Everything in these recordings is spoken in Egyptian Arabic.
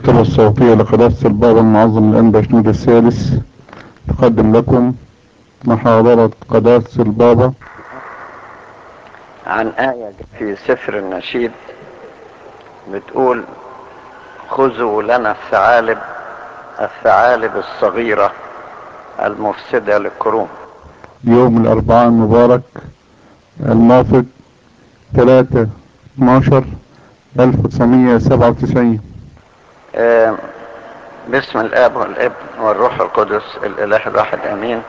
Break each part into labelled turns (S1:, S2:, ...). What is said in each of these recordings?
S1: المكتبة الصوتية لقداسة البابا المعظم الأنبا شنود الثالث تقدم لكم محاضرة قداسة البابا
S2: عن آية في سفر النشيد بتقول خذوا لنا الثعالب الثعالب الصغيرة المفسدة للكروم
S1: يوم الأربعاء المبارك الموافق 3 12 1997
S2: آه، باسم الاب والابن والروح القدس الاله الواحد امين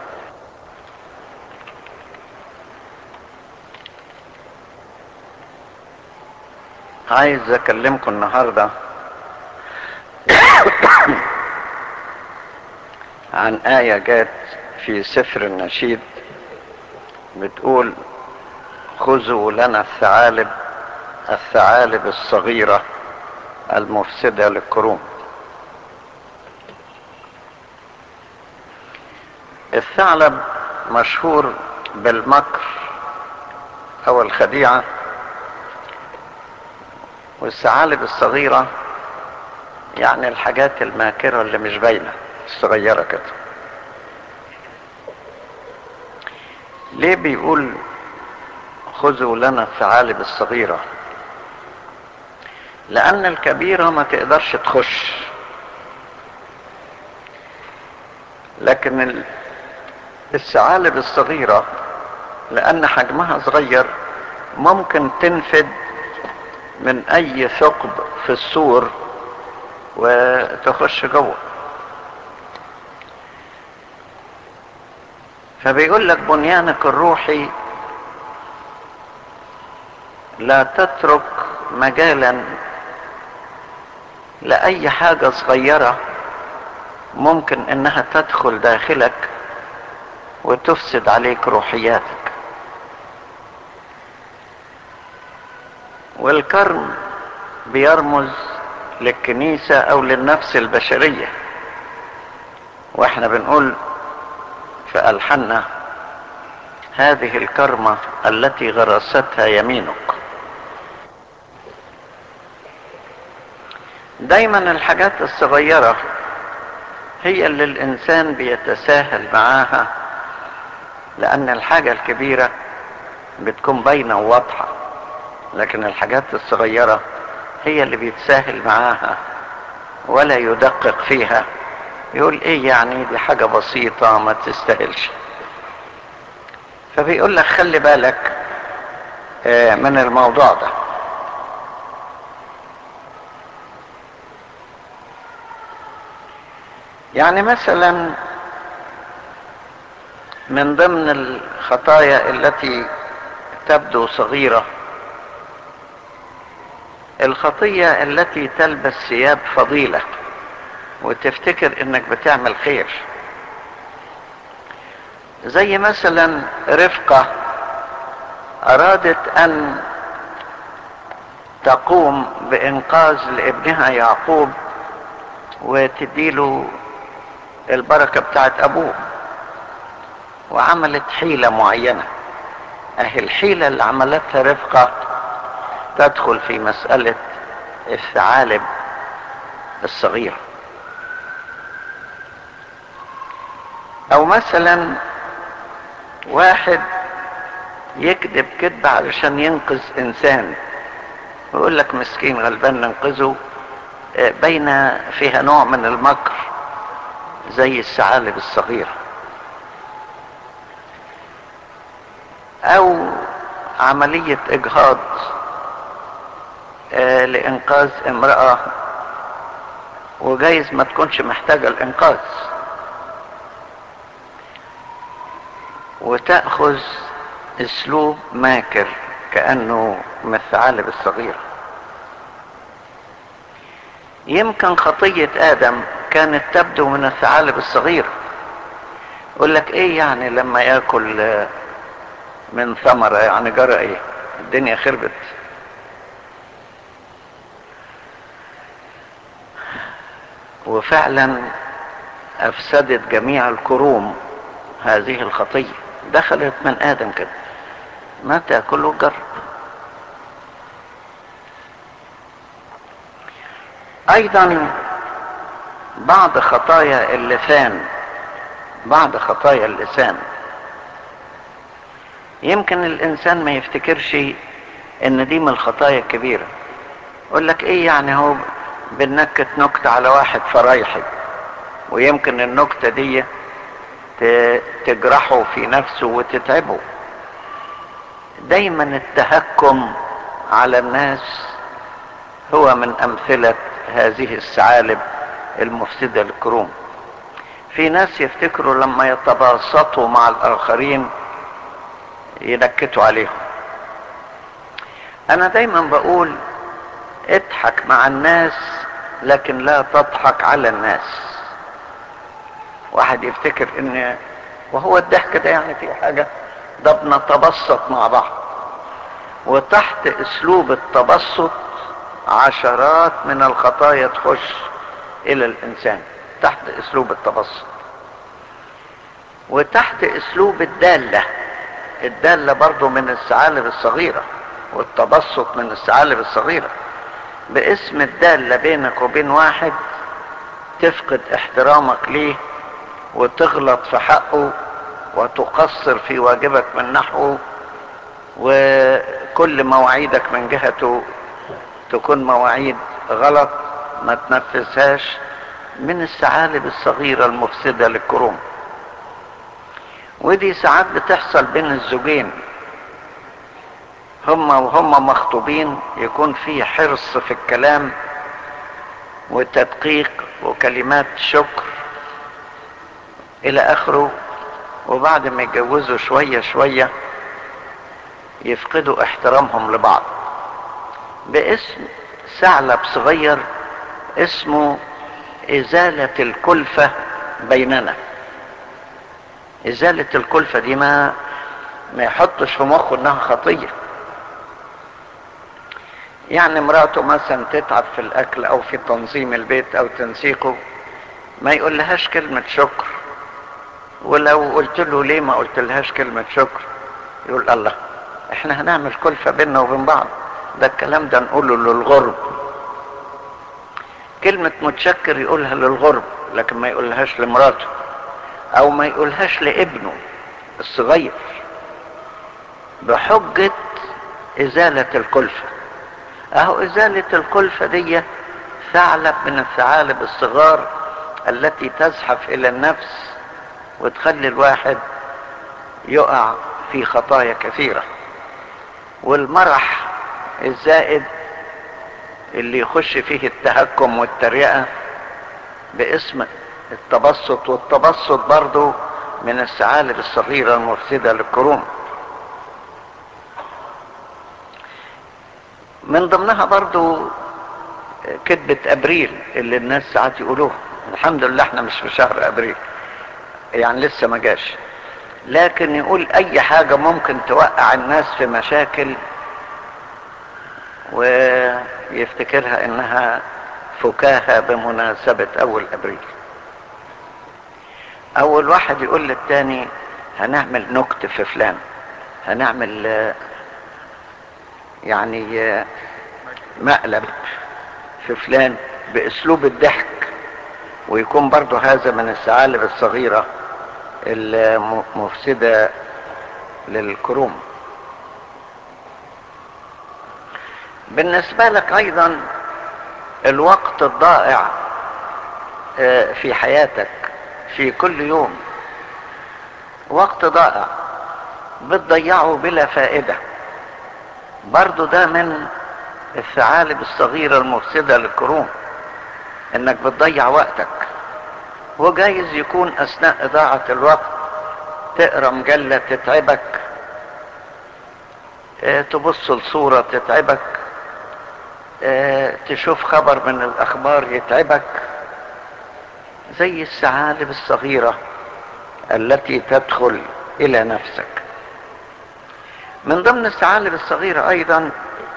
S2: عايز اكلمكم النهارده عن آية جات في سفر النشيد بتقول خذوا لنا الثعالب الثعالب الصغيرة المفسدة للكروم الثعلب مشهور بالمكر او الخديعة والثعالب الصغيرة يعني الحاجات الماكرة اللي مش باينة الصغيرة كده ليه بيقول خذوا لنا الثعالب الصغيرة لان الكبيرة ما تقدرش تخش لكن ال- الثعالب الصغيرة لان حجمها صغير ممكن تنفد من اي ثقب في السور وتخش جوه فبيقول لك بنيانك الروحي لا تترك مجالا لأي حاجة صغيرة ممكن انها تدخل داخلك وتفسد عليك روحياتك والكرم بيرمز للكنيسة او للنفس البشرية واحنا بنقول في ألحنا هذه الكرمة التي غرستها يمينك دايما الحاجات الصغيرة هي اللي الإنسان بيتساهل معاها لأن الحاجة الكبيرة بتكون باينة وواضحة لكن الحاجات الصغيرة هي اللي بيتساهل معاها ولا يدقق فيها يقول ايه يعني دي حاجة بسيطة ما تستاهلش فبيقول لك خلي بالك آه، من الموضوع ده يعني مثلا من ضمن الخطايا التي تبدو صغيرة الخطية التي تلبس ثياب فضيلة وتفتكر انك بتعمل خير زي مثلا رفقة ارادت ان تقوم بانقاذ لابنها يعقوب وتديله البركة بتاعت ابوه وعملت حيلة معينة اهي الحيلة اللي عملتها رفقة تدخل في مسألة الثعالب الصغيره او مثلا واحد يكذب كذبة علشان ينقذ انسان ويقول لك مسكين غلبان ننقذه آه، بين فيها نوع من المكر زي الثعالب الصغيرة او عملية اجهاض آه، لانقاذ امرأة وجايز ما تكونش محتاجة الانقاذ وتأخذ اسلوب ماكر كأنه من الثعالب الصغيرة يمكن خطية آدم كانت تبدو من الثعالب الصغيرة يقول لك ايه يعني لما ياكل آه، من ثمرة يعني جرى ايه الدنيا خربت وفعلا افسدت جميع الكروم هذه الخطية دخلت من ادم كده ما تاكله جرب ايضا بعض خطايا اللسان بعض خطايا اللسان يمكن الانسان ما يفتكرش ان دي من الخطايا الكبيرة يقول لك ايه يعني هو بنكت نكتة على واحد فرايحي ويمكن النكتة دي تجرحه في نفسه وتتعبه دايما التهكم على الناس هو من امثلة هذه الثعالب المفسدة للكروم في ناس يفتكروا لما يتباسطوا مع الاخرين ينكتوا عليهم انا دايما بقول اضحك مع الناس لكن لا تضحك على الناس واحد يفتكر ان وهو الضحك ده يعني في حاجة ده بنتبسط مع بعض وتحت اسلوب التبسط عشرات من الخطايا تخش الى الانسان تحت اسلوب التبسط وتحت اسلوب الدالة الدالة برضو من الثعالب الصغيرة والتبسط من الثعالب الصغيرة باسم الدالة بينك وبين واحد تفقد احترامك ليه وتغلط في حقه وتقصر في واجبك من نحوه وكل مواعيدك من جهته تكون مواعيد غلط ما تنفذهاش من الثعالب الصغيرة المفسدة للكروم ودي ساعات بتحصل بين الزوجين هما وهما مخطوبين يكون في حرص في الكلام وتدقيق وكلمات شكر الى اخره وبعد ما يتجوزوا شوية شوية يفقدوا احترامهم لبعض باسم ثعلب صغير اسمه ازالة الكلفة بيننا ازالة الكلفة دي ما ما يحطش في مخه انها خطية يعني مراته مثلا تتعب في الاكل او في تنظيم البيت او تنسيقه ما يقول لهاش كلمة شكر ولو قلت له ليه ما قلت لهاش كلمة شكر يقول الله احنا هنعمل كلفة بيننا وبين بعض ده الكلام ده نقوله للغرب كلمة متشكر يقولها للغرب لكن ما يقولهاش لمراته او ما يقولهاش لابنه الصغير بحجة ازالة الكلفة اهو ازالة الكلفة دي ثعلب من الثعالب الصغار التي تزحف الى النفس وتخلي الواحد يقع في خطايا كثيرة والمرح الزائد اللي يخش فيه التهكم والتريقة باسم التبسط والتبسط برضو من الثعالب الصغيرة المفسدة للكروم من ضمنها برضو كذبة ابريل اللي الناس ساعات يقولوها الحمد لله احنا مش في شهر ابريل يعني لسه ما جاش لكن يقول اي حاجة ممكن توقع الناس في مشاكل ويفتكرها انها فكاهة بمناسبة اول ابريل اول واحد يقول للتاني هنعمل نكت في فلان هنعمل يعني مقلب في فلان باسلوب الضحك ويكون برضو هذا من الثعالب الصغيرة المفسدة للكروم بالنسبة لك ايضا الوقت الضائع في حياتك في كل يوم وقت ضائع بتضيعه بلا فائدة برضو ده من الثعالب الصغيرة المفسدة للكروم انك بتضيع وقتك وجايز يكون اثناء اضاعة الوقت تقرا مجلة تتعبك اه تبص لصورة تتعبك اه تشوف خبر من الاخبار يتعبك زي الثعالب الصغيرة التي تدخل الى نفسك من ضمن الثعالب الصغيرة ايضا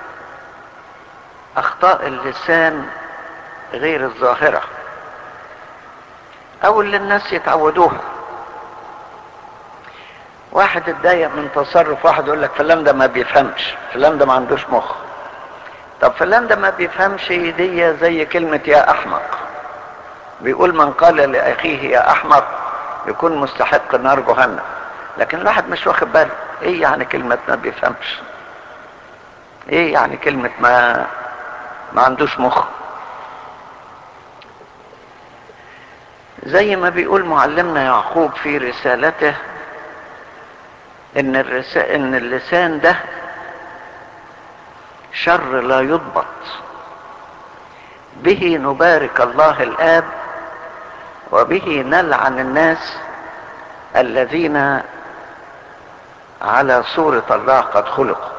S2: اخطاء اللسان غير الظاهرة او اللي الناس يتعودوها واحد اتضايق من تصرف واحد يقول لك فلان ده ما بيفهمش فلان ده ما عندوش مخ طب فلان ده ما بيفهمش دي زي كلمة يا احمق بيقول من قال لاخيه يا احمق يكون مستحق نار جهنم لكن الواحد مش واخد باله ايه يعني كلمة ما بيفهمش ايه يعني كلمة ما ما عندوش مخ زي ما بيقول معلمنا يعقوب في رسالته ان الرسا... ان اللسان ده شر لا يضبط به نبارك الله الاب وبه نلعن الناس الذين على صورة الله قد خلقوا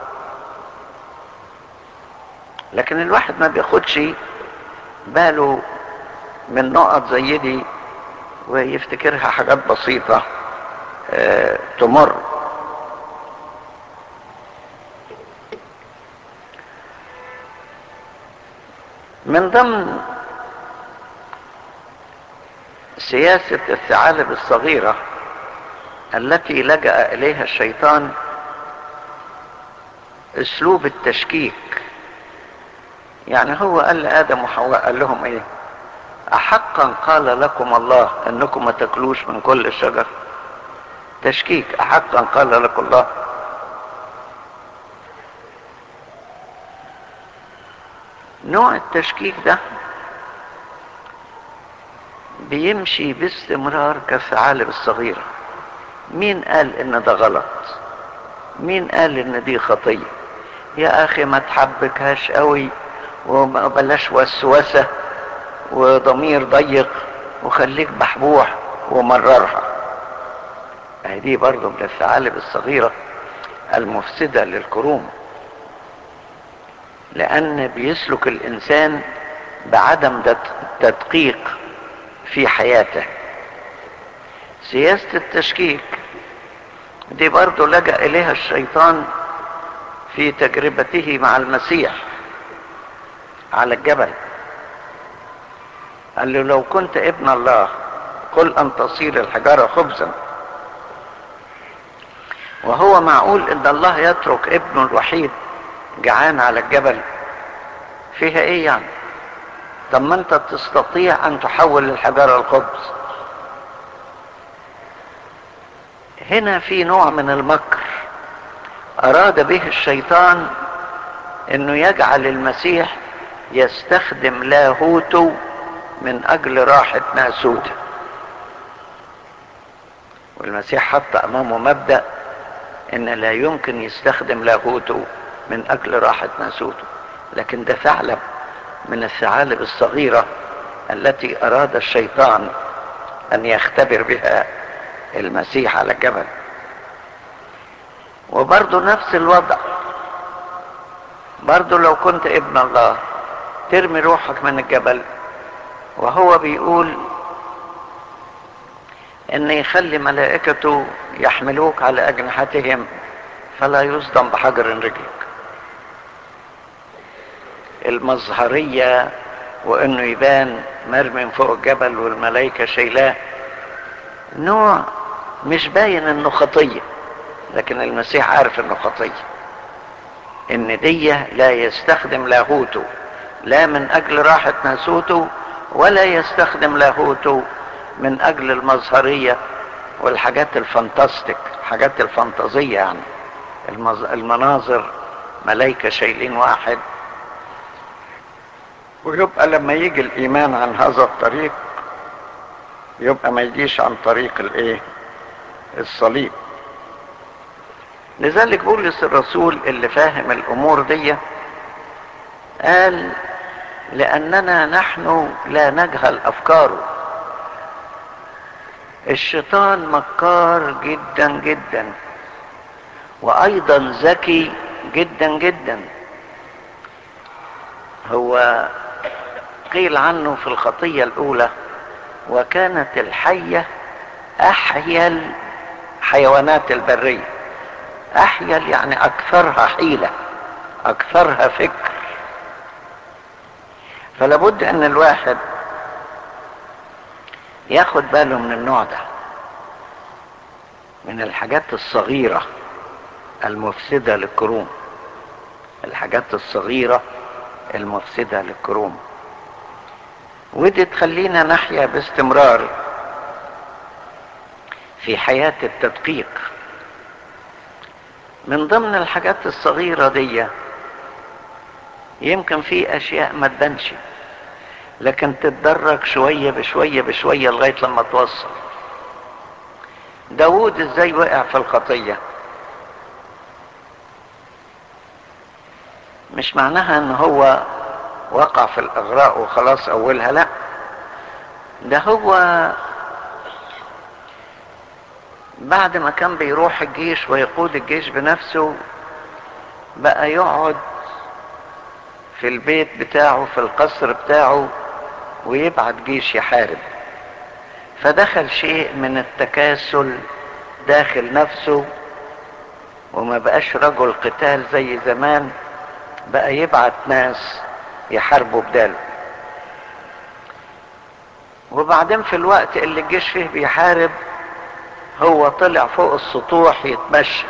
S2: لكن الواحد ما بياخدش باله من نقط زي دي ويفتكرها حاجات بسيطة اه تمر من ضمن سياسة الثعالب الصغيرة التي لجأ إليها الشيطان أسلوب التشكيك يعني هو قال لآدم وحواء قال لهم إيه أحقا قال لكم الله أنكم ما تاكلوش من كل شجر تشكيك أحقا قال لكم الله نوع التشكيك ده بيمشي باستمرار كالثعالب الصغيرة مين قال ان ده غلط مين قال ان دي خطية يا اخي ما تحبكهاش قوي وبلاش وسوسة وضمير ضيق وخليك بحبوح ومررها دي برضو من الثعالب الصغيرة المفسدة للكروم لان بيسلك الانسان بعدم تدقيق في حياته سياسة التشكيك دي برضو لجأ إليها الشيطان في تجربته مع المسيح على الجبل قال له لو كنت ابن الله قل أن تصير الحجارة خبزا وهو معقول ان الله يترك ابنه الوحيد جعان على الجبل فيها ايه يعني طب ما انت تستطيع ان تحول الحجارة الخبز هنا في نوع من المكر اراد به الشيطان انه يجعل المسيح يستخدم لاهوته من اجل راحة ناسوته والمسيح حط امامه مبدأ ان لا يمكن يستخدم لاهوته من اجل راحة ناسوته لكن ده فعلا من الثعالب الصغيرة التي اراد الشيطان ان يختبر بها المسيح على الجبل وبرضه نفس الوضع برضه لو كنت ابن الله ترمي روحك من الجبل وهو بيقول ان يخلي ملائكته يحملوك على اجنحتهم فلا يصدم بحجر رجلك المظهرية وانه يبان مرمي فوق الجبل والملائكة شايلاه نوع مش باين انه خطية لكن المسيح عارف انه خطية ان دي لا يستخدم لاهوته لا من اجل راحة ناسوته ولا يستخدم لاهوته من اجل المظهرية والحاجات الفانتاستيك حاجات الفانتازية يعني المز... المناظر ملايكة شايلين واحد ويبقى لما يجي الايمان عن هذا الطريق يبقى ما يجيش عن طريق الايه الصليب لذلك بولس الرسول اللي فاهم الامور دي قال لاننا نحن لا نجهل افكاره الشيطان مكار جدا جدا وايضا ذكي جدا جدا هو قيل عنه في الخطية الاولى وكانت الحية احيا حيوانات البرية احيل يعني اكثرها حيلة اكثرها فكر فلابد ان الواحد ياخد باله من النوع ده من الحاجات الصغيرة المفسدة للكروم الحاجات الصغيرة المفسدة للكروم ودي تخلينا نحيا باستمرار في حياة التدقيق من ضمن الحاجات الصغيرة دي يمكن في اشياء ما تبانش لكن تتدرج شوية بشوية بشوية لغاية لما توصل داود ازاي وقع في الخطية مش معناها ان هو وقع في الاغراء وخلاص اولها لا ده هو بعد ما كان بيروح الجيش ويقود الجيش بنفسه بقى يقعد في البيت بتاعه في القصر بتاعه ويبعت جيش يحارب فدخل شيء من التكاسل داخل نفسه وما بقاش رجل قتال زي زمان بقى يبعت ناس يحاربوا بداله وبعدين في الوقت اللي الجيش فيه بيحارب هو طلع فوق السطوح يتمشى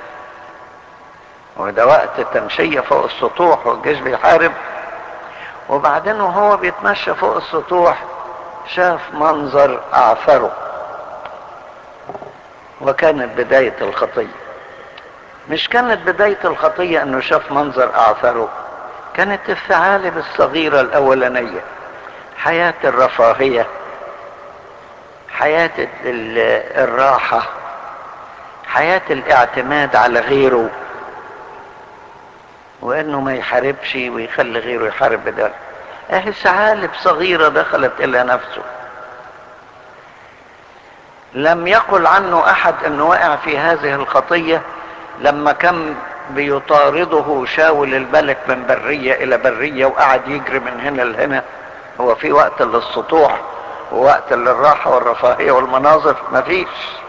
S2: وده وقت تمشية فوق السطوح والجيش بيحارب وبعدين وهو بيتمشى فوق السطوح شاف منظر اعثره وكانت بداية الخطية مش كانت بداية الخطية انه شاف منظر اعثره كانت الثعالب الصغيرة الاولانية حياة الرفاهية حياة الراحة حياة الاعتماد على غيره وانه ما يحاربش ويخلي غيره يحارب بداله اهي ثعالب صغيرة دخلت الى نفسه لم يقل عنه احد انه وقع في هذه الخطية لما كان بيطارده شاول الملك من برية الى برية وقعد يجري من هنا لهنا هو في وقت للسطوح ووقت للراحة والرفاهية والمناظر مفيش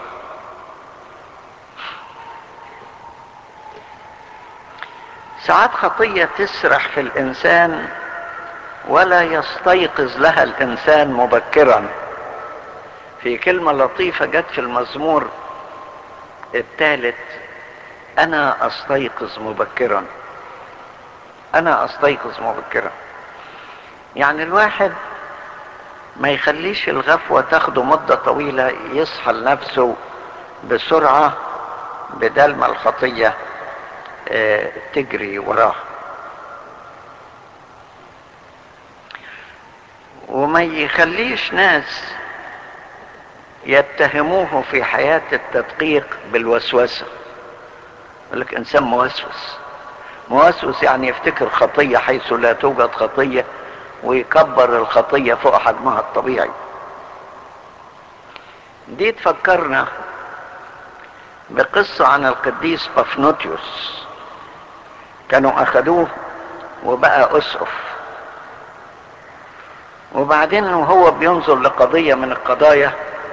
S2: ساعات خطية تسرح في الانسان ولا يستيقظ لها الانسان مبكرا في كلمة لطيفة جت في المزمور الثالث انا استيقظ مبكرا انا استيقظ مبكرا يعني الواحد ما يخليش الغفوة تاخده مدة طويلة يصحى لنفسه بسرعة بدل ما الخطية اه تجري وراه وما يخليش ناس يتهموه في حياة التدقيق بالوسوسة يقول لك انسان موسوس موسوس يعني يفتكر خطية حيث لا توجد خطية ويكبر الخطية فوق حجمها الطبيعي دي تفكرنا بقصة عن القديس بافنوتيوس كانوا اخدوه وبقى اسقف وبعدين وهو بينظر لقضية من القضايا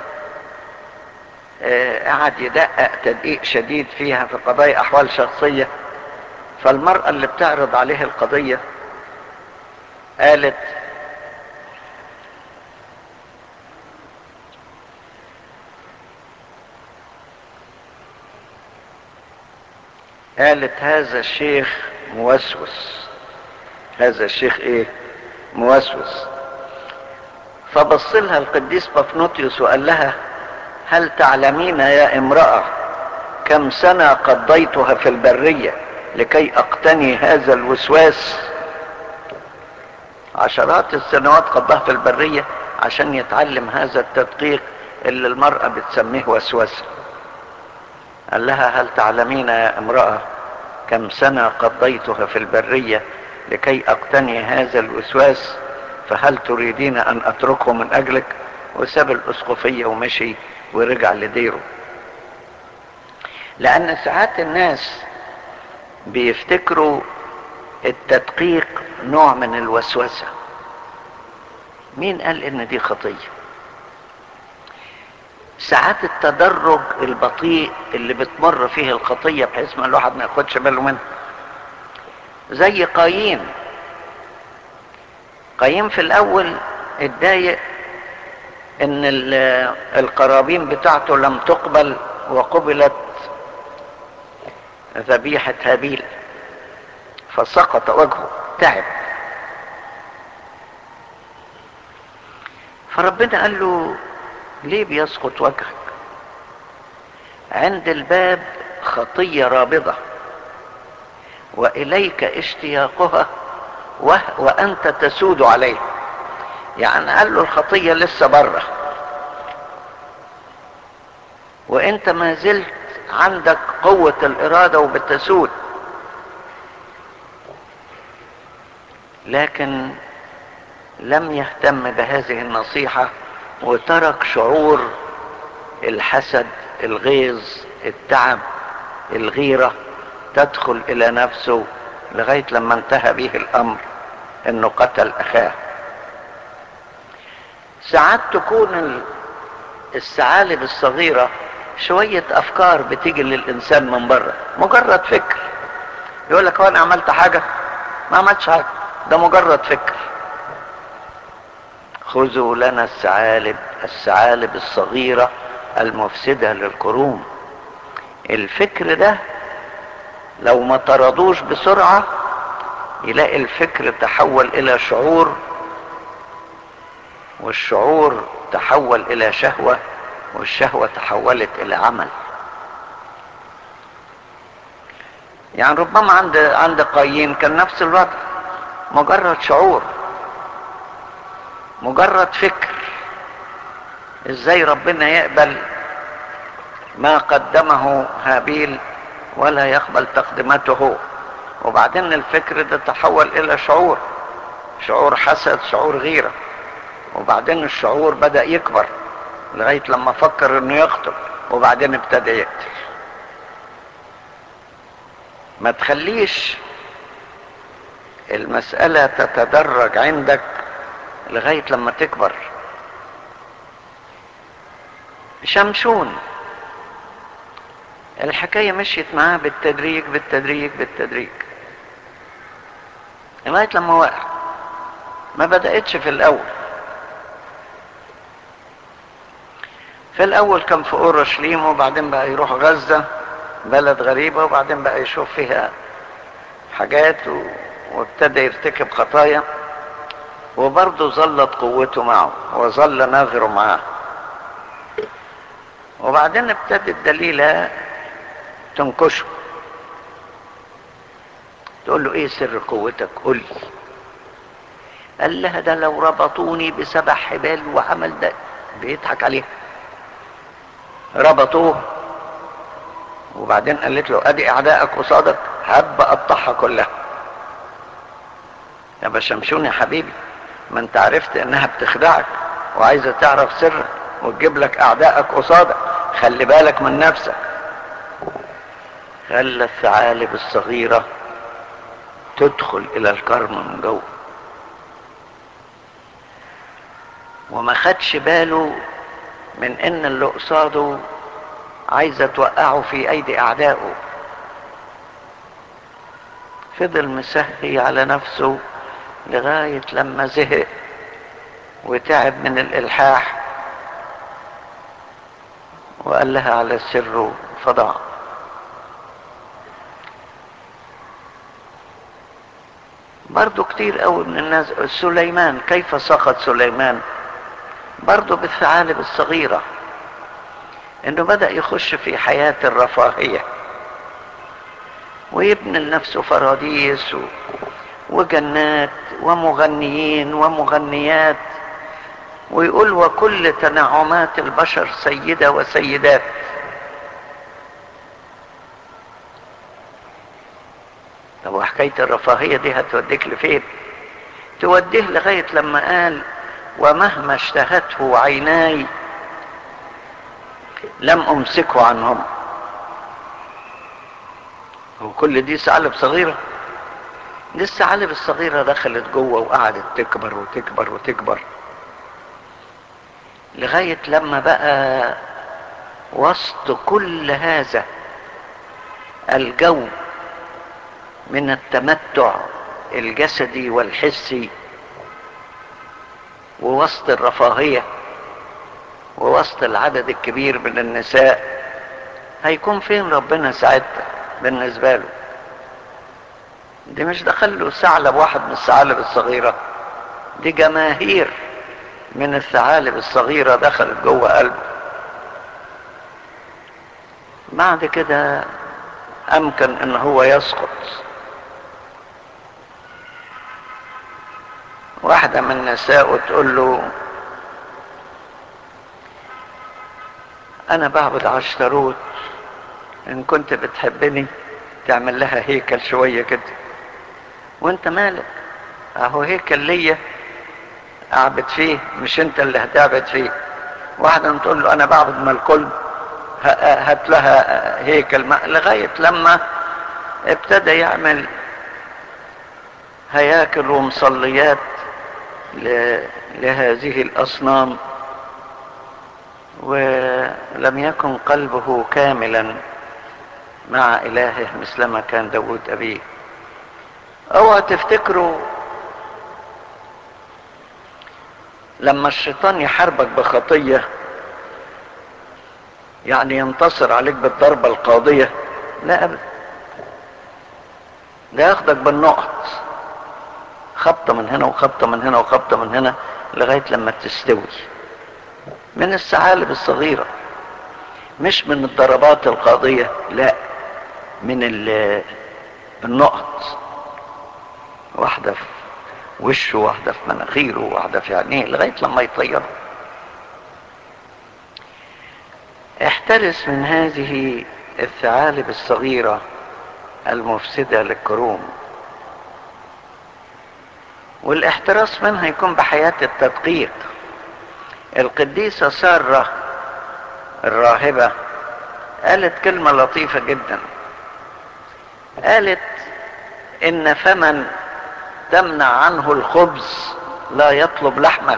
S2: قعد يدقق تدقيق شديد فيها في قضايا احوال شخصية فالمرأة اللي بتعرض عليه القضية قالت قالت هذا الشيخ موسوس هذا الشيخ ايه موسوس فبص لها القديس بافنوتيوس وقال لها هل تعلمين يا امرأة كم سنة قضيتها في البرية لكي اقتني هذا الوسواس عشرات السنوات قضاها في البرية عشان يتعلم هذا التدقيق اللي المرأة بتسميه وسوسة قال لها هل تعلمين يا امرأة كم سنة قضيتها في البرية لكي اقتني هذا الوسواس فهل تريدين ان اتركه من اجلك وساب الاسقفية ومشي ورجع لديره لان ساعات الناس بيفتكروا التدقيق نوع من الوسوسة مين قال ان دي خطية ساعات التدرج البطيء اللي بتمر فيه الخطية بحيث ما الواحد ما ياخدش باله منها زي قايين قايين في الاول اتضايق ان القرابين بتاعته لم تقبل وقبلت ذبيحة هابيل فسقط وجهه تعب فربنا قال له ليه بيسقط وجهك عند الباب خطية رابضة وإليك اشتياقها وأنت تسود عليه يعني قال له الخطية لسه بره وانت ما زلت عندك قوة الإرادة وبتسود لكن لم يهتم بهذه النصيحة وترك شعور الحسد الغيظ التعب الغيرة تدخل إلى نفسه لغاية لما انتهى به الأمر انه قتل أخاه ساعات تكون الثعالب الصغيرة شوية أفكار بتيجي للإنسان من بره مجرد فكر يقول لك هو أنا عملت حاجة ما عملتش حاجة ده مجرد فكر خذوا لنا الثعالب الثعالب الصغيرة المفسدة للقرون الفكر ده لو ما طردوش بسرعة يلاقي الفكر تحول إلى شعور والشعور تحول إلى شهوة والشهوة تحولت إلى عمل يعني ربما عند عند قايين كان نفس الوضع مجرد شعور مجرد فكر ازاي ربنا يقبل ما قدمه هابيل ولا يقبل تقدمته وبعدين الفكر ده تحول الى شعور شعور حسد شعور غيره وبعدين الشعور بدا يكبر لغايه لما فكر انه يقتل وبعدين ابتدى يقتل ما تخليش المساله تتدرج عندك لغايه لما تكبر شمشون الحكايه مشيت معاه بالتدريج بالتدريج بالتدريج لغايه لما وقع ما بداتش في الاول في الاول كان في اورشليم وبعدين بقى يروح غزه بلد غريبه وبعدين بقى يشوف فيها حاجات و... وابتدى يرتكب خطايا وبرضه ظلت قوته معه وظل ناظره معاه وبعدين ابتدت دليلة تنكشه تقول له ايه سر قوتك قل لي قال لها ده لو ربطوني بسبع حبال وعمل ده بيضحك عليها ربطوه وبعدين قالت له ادي اعدائك قصادك هب اقطعها كلها يا بشمشون يا حبيبي ما انت عرفت انها بتخدعك وعايزه تعرف سرك وتجيب لك اعدائك قصادك خلي بالك من نفسك خلى الثعالب الصغيرة تدخل الى الكرم من جوه وما خدش باله من ان اللي قصاده عايزة توقعه في ايدي اعدائه فضل مسهي على نفسه لغاية لما زهق وتعب من الالحاح وقال لها على السر فضع برضو كتير قوي من الناس سليمان كيف سقط سليمان برضو بالثعالب الصغيرة انه بدأ يخش في حياة الرفاهية ويبني لنفسه فراديس و... وجنات ومغنيين ومغنيات ويقول وكل تنعمات البشر سيدة وسيدات طب وحكاية الرفاهية دي هتوديك لفين توديه لغاية لما قال ومهما اشتهته عيناي لم امسكه عنهم وكل دي ثعالب صغيرة دي الثعالب الصغيرة دخلت جوه وقعدت تكبر وتكبر وتكبر لغاية لما بقى وسط كل هذا الجو من التمتع الجسدي والحسي ووسط الرفاهية ووسط العدد الكبير من النساء هيكون فين ربنا ساعتها بالنسبة له دي مش دخل له ثعلب واحد من الثعالب الصغيرة دي جماهير من الثعالب الصغيرة دخلت جوه قلبه بعد كده امكن ان هو يسقط واحدة من نسائه تقول له انا بعبد عشتروت ان كنت بتحبني تعمل لها هيكل شوية كده وانت مالك اهو هيكل ليا اعبد فيه مش انت اللي هتعبد فيه واحدة تقول له انا بعبد ملكل هات لها هيكل لغاية لما ابتدى يعمل هياكل ومصليات لهذه الاصنام ولم يكن قلبه كاملا مع الهه مثلما كان داود ابيه اوعى تفتكروا لما الشيطان يحاربك بخطيه يعني ينتصر عليك بالضربه القاضيه لا ابدا ده ياخدك بالنقط خبطه من هنا وخبطه من هنا وخبطه من هنا لغايه لما تستوي من الثعالب الصغيره مش من الضربات القاضيه لا من النقط واحده في وشه واحده في مناخيره واحده في عينيه لغايه لما يطيره احترس من هذه الثعالب الصغيره المفسده للكروم والاحتراس منها يكون بحياه التدقيق القديسه ساره الراهبه قالت كلمه لطيفه جدا قالت ان فمن تمنع عنه الخبز لا يطلب لحما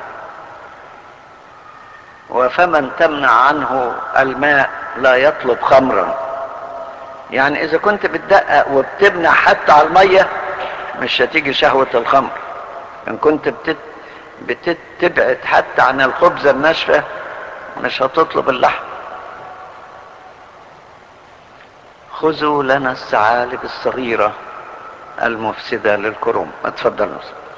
S2: وفمن تمنع عنه الماء لا يطلب خمرا يعني اذا كنت بتدقق وبتمنع حتى على الميه مش هتيجي شهوة الخمر ان كنت بتت... بتبعد حتى عن الخبزة الناشفة مش هتطلب اللحم خذوا لنا الثعالب الصغيرة المفسدة للكروم اتفضل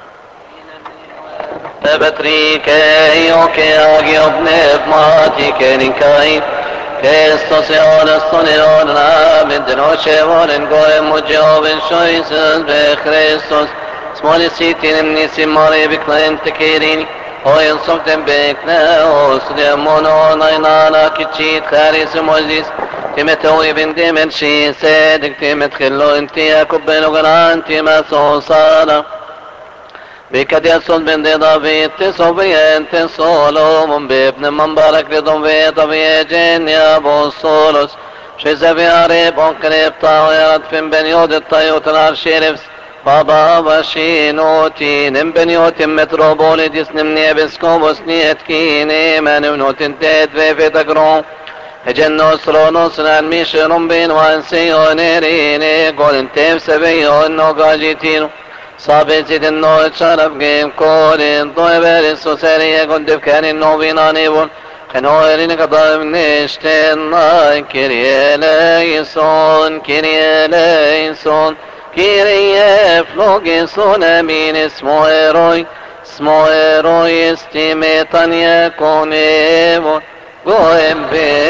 S3: Betrike och jag pneumatiken kai Kristus jag röstar med den och kävaren går emot Jehovens sjöjsen med Kristus Småle sitin nisi mare bekläm tekirin och en som den beknä och så det monona inana kichit karis mojis تمتو ابن دمن شي سيدك تمتخلو انتي اكبن وغرانتي ما صوصانا بكد يصل بن دافيد تصوبيت صولوم بابن مبارك لضم في طبيعي جن يا ابو صولوس شيزا في عريب وقريب طاويرت فين بن يود الطيوت الارشيرفس بابا بشينوتين بن يوت متروبولي ديسنمني بسكوبوس نيت كيني من ونوتن تيت في في تقرون جنوس رونوس نالميش رمبين وانسيونيريني قول انتب سبيون نوغاجيتينو صابت النوت شرف جيم كورين طيبر السوسرية كنت بكان النوبين نيبون كنورين قضاء نشتن كيريا ليسون كيريا ليسون كيريا فلوغيسون امين اسمه ايروي اسمه ايروي استيميتان يكون ايبون قوم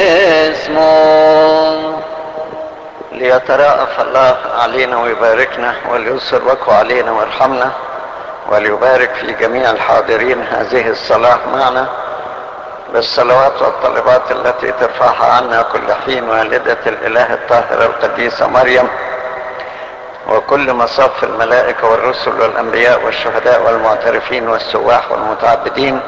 S3: باسمه
S2: ليتراءف الله علينا ويباركنا وليسر وجهه علينا ويرحمنا وليبارك في جميع الحاضرين هذه الصلاة معنا بالصلوات والطلبات التي ترفعها عنا كل حين والدة الإله الطاهرة القديسة مريم وكل مصاف الملائكة والرسل والأنبياء والشهداء والمعترفين والسواح والمتعبدين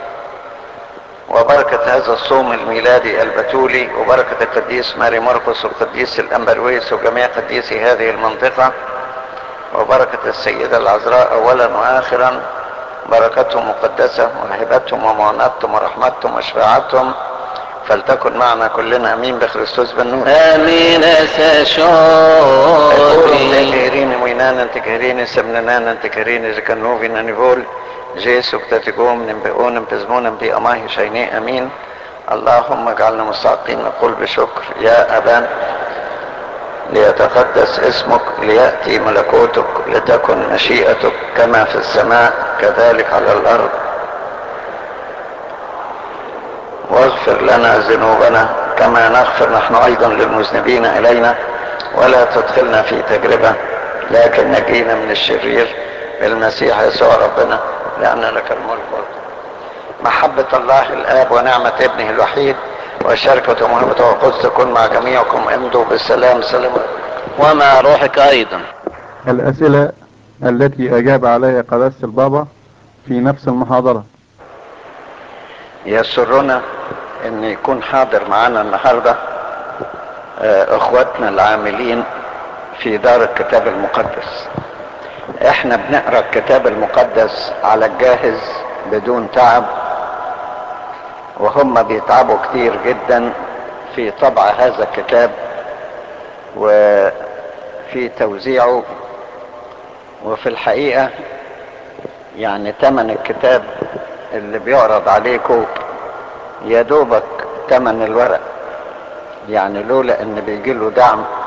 S2: وبركة هذا الصوم الميلادي البتولي وبركة القديس ماري مرقس والقديس الأمبرويس وجميع قديسي هذه المنطقة وبركة السيدة العذراء أولا وآخرا بركتهم مقدسة وهبتهم ومعونتهم ورحمتهم وشفاعتهم فلتكن معنا كلنا امين بخريستوس بالنور
S3: امين اسشوري
S2: تكهرين وينانا تكهرين سمنانا تكهرين زكنوفينا نيفول جيسو كتاتيكوم نبئون نبزمون بي اماهي شيني امين اللهم اجعلنا مستحقين نقول بشكر يا ابان ليتقدس اسمك لياتي ملكوتك لتكن مشيئتك كما في السماء كذلك على الارض واغفر لنا ذنوبنا كما نغفر نحن ايضا للمذنبين الينا ولا تدخلنا في تجربة لكن نجينا من الشرير بالمسيح يسوع ربنا لان لك الملك والقوة محبة الله الاب ونعمة ابنه الوحيد وشركة ومحبة وقدس تكون مع جميعكم امضوا بالسلام سلام
S3: ومع روحك أيضا
S1: الأسئلة التي أجاب عليها قداسة البابا في نفس المحاضرة
S2: يسرنا ان يكون حاضر معانا النهارده آه، اخواتنا العاملين في دار الكتاب المقدس احنا بنقرا الكتاب المقدس على الجاهز بدون تعب وهم بيتعبوا كتير جدا في طبع هذا الكتاب وفي توزيعه وفي الحقيقة يعني تمن الكتاب اللي بيعرض عليكم يا دوبك تمن الورق يعني لولا ان بيجي له دعم